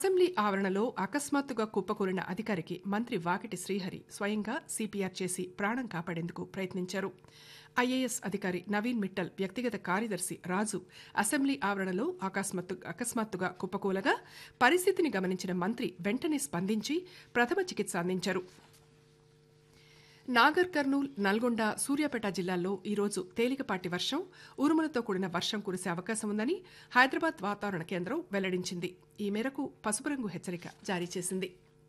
assembly ఆవరణలో అకస్మాత్తుగా కుప్పకూలిన అధికారికి మంత్రి వాకిటి శ్రీహరి స్వయంగా సిపిఆర్ చేసి ప్రాణం కాపాడేందుకు ప్రయత్నించారు ఐఏఎస్ అధికారి నవీన్ మిట్టల్ వ్యక్తిగత కార్యదర్శి రాజు అసెంబ్లీ ఆవరణలో అకస్మాత్తు అకస్మాత్తుగా కుప్పకూలగా పరిస్థితిని గమనించిన మంత్రి వెంటనే స్పందించి ప్రథమ చికిత్స అందించారు నాగర్ కర్నూల్ నల్గొండ సూర్యాపేట జిల్లాల్లో ఈరోజు తేలికపాటి వర్షం ఉరుములతో కూడిన వర్షం కురిసే అవకాశం ఉందని హైదరాబాద్ వాతావరణ కేంద్రం వెల్లడించింది ఈ మేరకు పసుపు రంగు హెచ్చరిక జారీ చేసింది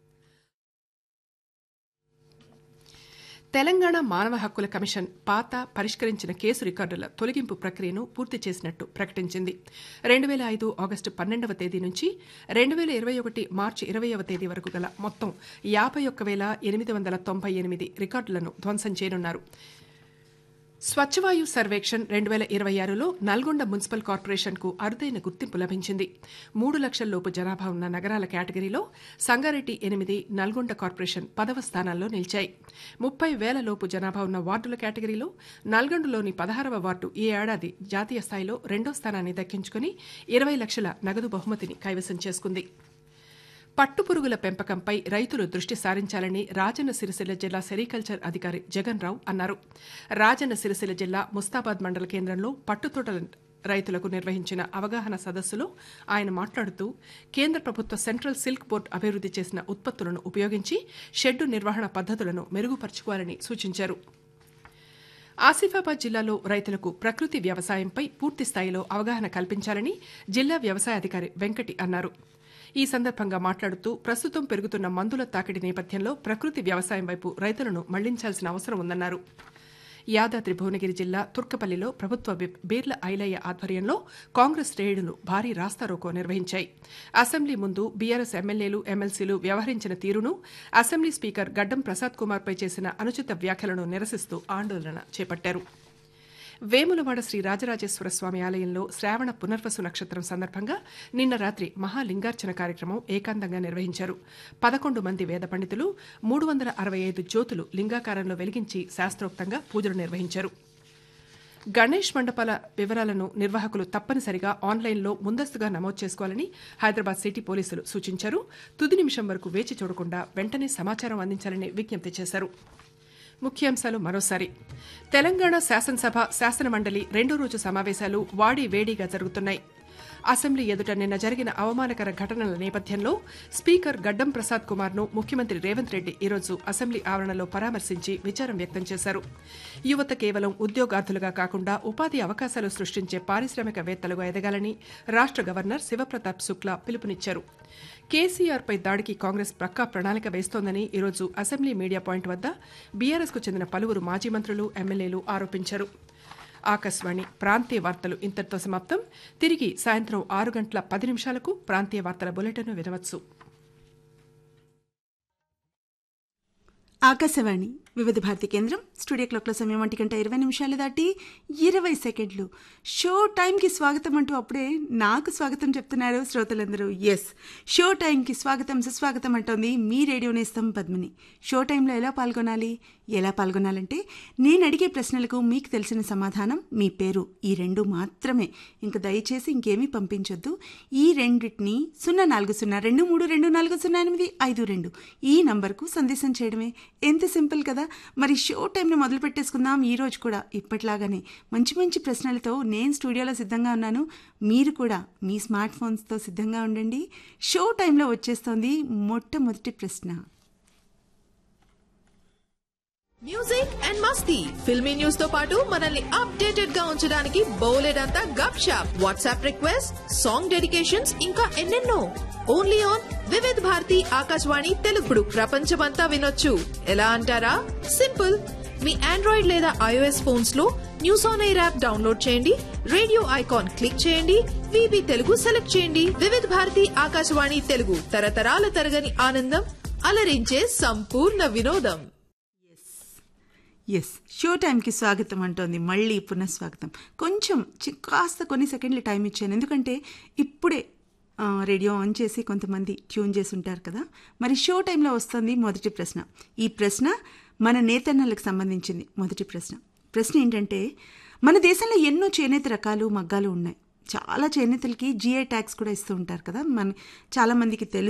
తెలంగాణ మానవ హక్కుల కమిషన్ పాత పరిష్కరించిన కేసు రికార్డుల తొలగింపు ప్రక్రియను పూర్తి చేసినట్టు ప్రకటించింది రెండు వేల ఐదు ఆగస్టు పన్నెండవ తేదీ నుంచి రెండు వేల ఇరవై ఒకటి మార్చి ఇరవైవ తేదీ వరకు గల మొత్తం యాభై ఒక్క వేల ఎనిమిది వందల తొంభై ఎనిమిది రికార్డులను ధ్వంసం చేయనున్నారు స్వచ్ఛవాయు సర్వేక్షణ్ రెండు వేల ఇరవై ఆరులో నల్గొండ మున్సిపల్ కార్పొరేషన్కు అరుదైన గుర్తింపు లభించింది మూడు లక్షల లోపు జనాభా ఉన్న నగరాల కేటగిరీలో సంగారెడ్డి ఎనిమిది నల్గొండ కార్పొరేషన్ పదవ స్థానాల్లో నిలిచాయి ముప్పై వేల లోపు జనాభా ఉన్న వార్డుల కేటగిరీలో నల్గొండలోని పదహారవ వార్డు ఈ ఏడాది జాతీయ స్థాయిలో రెండో స్థానాన్ని దక్కించుకుని ఇరవై లక్షల నగదు బహుమతిని కైవసం చేసుకుంది పట్టుపురుగుల పెంపకంపై రైతులు దృష్టి సారించాలని రాజన్న సిరిసిల్ల జిల్లా సెరికల్చర్ అధికారి జగన్ రావు అన్నారు రాజన్న సిరిసిల్ల జిల్లా ముస్తాబాద్ మండల కేంద్రంలో పట్టుతోటల రైతులకు నిర్వహించిన అవగాహన సదస్సులో ఆయన మాట్లాడుతూ కేంద్ర ప్రభుత్వ సెంట్రల్ సిల్క్ బోర్డు అభివృద్ది చేసిన ఉత్పత్తులను ఉపయోగించి షెడ్డు నిర్వహణ పద్దతులను మెరుగుపరుచుకోవాలని సూచించారు ఆసిఫాబాద్ జిల్లాలో రైతులకు ప్రకృతి వ్యవసాయంపై పూర్తి స్థాయిలో అవగాహన కల్పించాలని జిల్లా వ్యవసాయ అధికారి వెంకటి అన్నారు ఈ సందర్భంగా మాట్లాడుతూ ప్రస్తుతం పెరుగుతున్న మందుల తాకిడి నేపథ్యంలో ప్రకృతి వ్యవసాయం వైపు రైతులను మళ్లించాల్సిన అవసరం ఉందన్నారు యాదాద్రి భువనగిరి జిల్లా తుర్కపల్లిలో ప్రభుత్వ విప్ బీర్ల ఐలయ్య ఆధ్వర్యంలో కాంగ్రెస్ శ్రేణులు భారీ రాస్తారోకో నిర్వహించాయి అసెంబ్లీ ముందు బీఆర్ఎస్ ఎమ్మెల్యేలు ఎమ్మెల్సీలు వ్యవహరించిన తీరును అసెంబ్లీ స్పీకర్ గడ్డం ప్రసాద్ కుమార్పై చేసిన అనుచిత వ్యాఖ్యలను నిరసిస్తూ ఆందోళన చేపట్టారు వేములవాడ శ్రీ రాజరాజేశ్వర స్వామి ఆలయంలో శ్రావణ పునర్వసు నక్షత్రం సందర్భంగా నిన్న రాత్రి మహాలింగార్చన కార్యక్రమం ఏకాంతంగా నిర్వహించారు పదకొండు మంది వేద పండితులు మూడు వందల అరవై ఐదు జ్యోతులు లింగాకారంలో వెలిగించి శాస్త్రోక్తంగా పూజలు నిర్వహించారు గణేష్ మండపాల వివరాలను నిర్వాహకులు తప్పనిసరిగా ఆన్లైన్లో ముందస్తుగా నమోదు చేసుకోవాలని హైదరాబాద్ సిటీ పోలీసులు సూచించారు తుది నిమిషం వరకు వేచి చూడకుండా వెంటనే సమాచారం అందించాలని విజ్ఞప్తి చేశారు ముఖ్యాంశాలు మరోసారి తెలంగాణ శాసనసభ శాసనమండలి రెండో రోజు సమావేశాలు వాడి వేడిగా జరుగుతున్నాయి అసెంబ్లీ ఎదుట నిన్న జరిగిన అవమానకర ఘటనల నేపథ్యంలో స్పీకర్ గడ్డం ప్రసాద్ కుమార్ ను ముఖ్యమంత్రి రేవంత్ రెడ్డి ఈరోజు అసెంబ్లీ ఆవరణలో పరామర్శించి విచారం వ్యక్తం చేశారు యువత కేవలం ఉద్యోగార్థులుగా కాకుండా ఉపాధి అవకాశాలు సృష్టించే పారిశ్రామికవేత్తలుగా ఎదగాలని రాష్ట గవర్నర్ శివప్రతాప్ శుక్లా పిలుపునిచ్చారు కేసీఆర్పై దాడికి కాంగ్రెస్ ప్రక్కా ప్రణాళిక వేస్తోందని ఈరోజు అసెంబ్లీ మీడియా పాయింట్ వద్ద బీఆర్ఎస్కు చెందిన పలువురు మాజీ మంత్రులు ఎమ్మెల్యేలు ఆరోపించారు ఆకాశవాణి ప్రాంతీయ వార్తలు ఇంతటితో సమాప్తం తిరిగి సాయంత్రం ఆరు గంటల పది నిమిషాలకు ప్రాంతీయ వార్తల బులెటిన్ వినవచ్చు ఆకాశవాణి వివిధ భారతి కేంద్రం స్టూడియో క్లాక్ల సమయం ఒంటి గంట ఇరవై నిమిషాలు దాటి ఇరవై సెకండ్లు షో టైంకి స్వాగతం అంటూ అప్పుడే నాకు స్వాగతం చెప్తున్నారు శ్రోతలందరూ ఎస్ షో టైంకి స్వాగతం సుస్వాగతం అంటోంది మీ రేడియో నేస్తం పద్మిని షో టైంలో ఎలా పాల్గొనాలి ఎలా పాల్గొనాలంటే నేను అడిగే ప్రశ్నలకు మీకు తెలిసిన సమాధానం మీ పేరు ఈ రెండు మాత్రమే ఇంకా దయచేసి ఇంకేమీ పంపించొద్దు ఈ రెండింటిని సున్నా నాలుగు సున్నా రెండు మూడు రెండు నాలుగు సున్నా ఎనిమిది ఐదు రెండు ఈ నంబర్కు సందేశం చేయడమే ఎంత సింపుల్ కదా మరి షో టైంని మొదలు పెట్టేసుకుందాం ఈ రోజు కూడా ఇప్పటిలాగానే మంచి మంచి ప్రశ్నలతో నేను స్టూడియోలో సిద్ధంగా ఉన్నాను మీరు కూడా మీ స్మార్ట్ ఫోన్స్తో సిద్ధంగా ఉండండి షో టైంలో వచ్చేస్తోంది మొట్టమొదటి ప్రశ్న మ్యూజిక్ అండ్ మస్తీ ఫిల్మీ న్యూస్ తో పాటు మనల్ని అప్డేటెడ్ గా ఉంచడానికి బౌలెడంతా గప్ షాప్ వాట్సాప్ రిక్వెస్ట్ సాంగ్ డెడికేషన్స్ ఇంకా ఎన్నెన్నో ఓన్లీ ఆన్ వివిధ్ భారతి ఆకాశవాణి తెలుగుడు ప్రపంచమంతా వినొచ్చు ఎలా అంటారా సింపుల్ మీ ఆండ్రాయిడ్ లేదా ఐఓఎస్ ఫోన్స్ లో news on air app download చేయండి రేడియో ఐకాన్ క్లిక్ చేయండి విబి తెలుగు సెలెక్ట్ చేయండి వివిధ భారతి ఆకాశవాణి తెలుగు తరతరాల తరగని ఆనందం అలరించే సంపూర్ణ వినోదం ఎస్ షో టైంకి స్వాగతం అంటోంది మళ్ళీ పునఃస్వాగతం కొంచెం చి- కాస్త కొన్ని సెకండ్లు టైం ఇచ్చాను ఎందుకంటే ఇప్పుడే ఆ, రేడియో ఆన్ చేసి కొంతమంది ట్యూన్ చేసి ఉంటారు కదా మరి షో టైంలో వస్తుంది మొదటి ప్రశ్న ఈ ప్రశ్న మన నేతన్నలకు సంబంధించింది మొదటి ప్రశ్న ప్రశ్న ఏంటంటే మన దేశంలో ఎన్నో చేనేత రకాలు మగ్గాలు ఉన్నాయి చాలా చేనేతలకి జిఐ ట్యాక్స్ కూడా ఇస్తూ ఉంటారు కదా మన చాలా మందికి తెలుసు